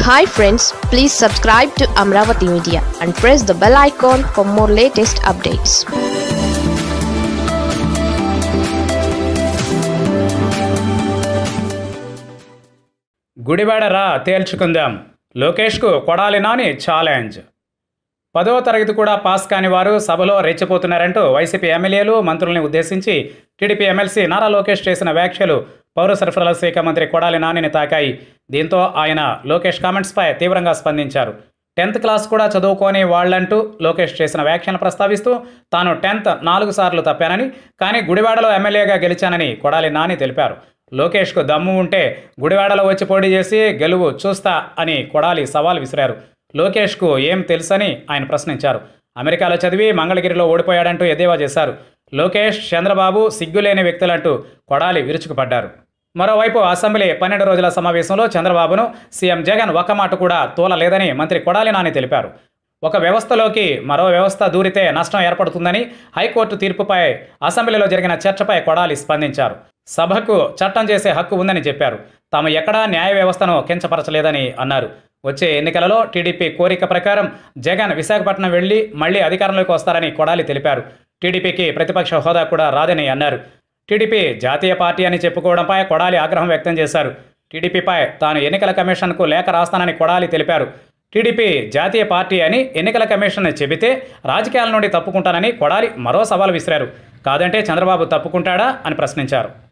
hi friends please subscribe to Amaravati media and press the bell icon for more latest updates Gudivada రా తేల్చుకుందాం లోకేష్కు Kodali Nani challenge పదో తరగతి కూడా పాస్ కాని వారు సభలో రెచ్చిపోతున్నారంటూ వైసీపీ ఎమ్మెల్యేలు మంత్రుల్ని ఉద్దేశించి టీడీపీ ఎమ్మెల్సీ నారా లోకేష్ చేసిన వ్యాఖ్యలు పౌర సరఫరాల శాఖ మంత్రి కొడాలి నానిని తాకాయి దీంతో ఆయన లోకేష్ కామెంట్స్పై తీవ్రంగా స్పందించారు టెన్త్ క్లాస్ కూడా చదువుకోని వాళ్ళంటూ లోకేష్ చేసిన వ్యాఖ్యలను ప్రస్తావిస్తూ తాను టెన్త్ నాలుగు సార్లు తప్పానని కానీ గుడివాడలో ఎమ్మెల్యేగా గెలిచానని కొడాలి నాని తెలిపారు లోకేష్కు దమ్ము ఉంటే గుడివాడలో వచ్చి పోటీ చేసి గెలువు చూస్తా అని కొడాలి సవాల్ విసిరారు లోకేష్కు ఏం తెలుసని ఆయన ప్రశ్నించారు అమెరికాలో చదివి మంగళగిరిలో ఓడిపోయాడంటూ ఎద్దేవా చేశారు లోకేష్ చంద్రబాబు సిగ్గులేని వ్యక్తులంటూ కొడాలి విరుచుకుపడ్డారు మరోవైపు అసెంబ్లీ పన్నెండు రోజుల సమావేశంలో చంద్రబాబును సీఎం జగన్ ఒక్క మాట కూడా తోలలేదని మంత్రి కొడాలి నాని తెలిపారు ఒక వ్యవస్థలోకి మరో వ్యవస్థ దూరితే నష్టం ఏర్పడుతుందని హైకోర్టు తీర్పుపై అసెంబ్లీలో జరిగిన చర్చపై కొడాలి స్పందించారు సభకు చట్టం చేసే హక్కు ఉందని చెప్పారు తాము ఎక్కడా న్యాయ వ్యవస్థను కించపరచలేదని అన్నారు వచ్చే ఎన్నికలలో టీడీపీ కోరిక ప్రకారం జగన్ విశాఖపట్నం వెళ్లి మళ్లీ అధికారంలోకి వస్తారని కొడాలి తెలిపారు టీడీపీకి ప్రతిపక్ష హోదా కూడా రాదని అన్నారు టీడీపీ జాతీయ పార్టీ అని చెప్పుకోవడంపై కొడాలి ఆగ్రహం వ్యక్తం చేశారు టీడీపీపై తాను ఎన్నికల కమిషన్కు లేఖ రాస్తానని కొడాలి తెలిపారు టీడీపీ జాతీయ పార్టీ అని ఎన్నికల కమిషన్ చెబితే రాజకీయాల నుండి తప్పుకుంటానని కొడాలి మరో సవాల్ విసిరారు కాదంటే చంద్రబాబు తప్పుకుంటాడా అని ప్రశ్నించారు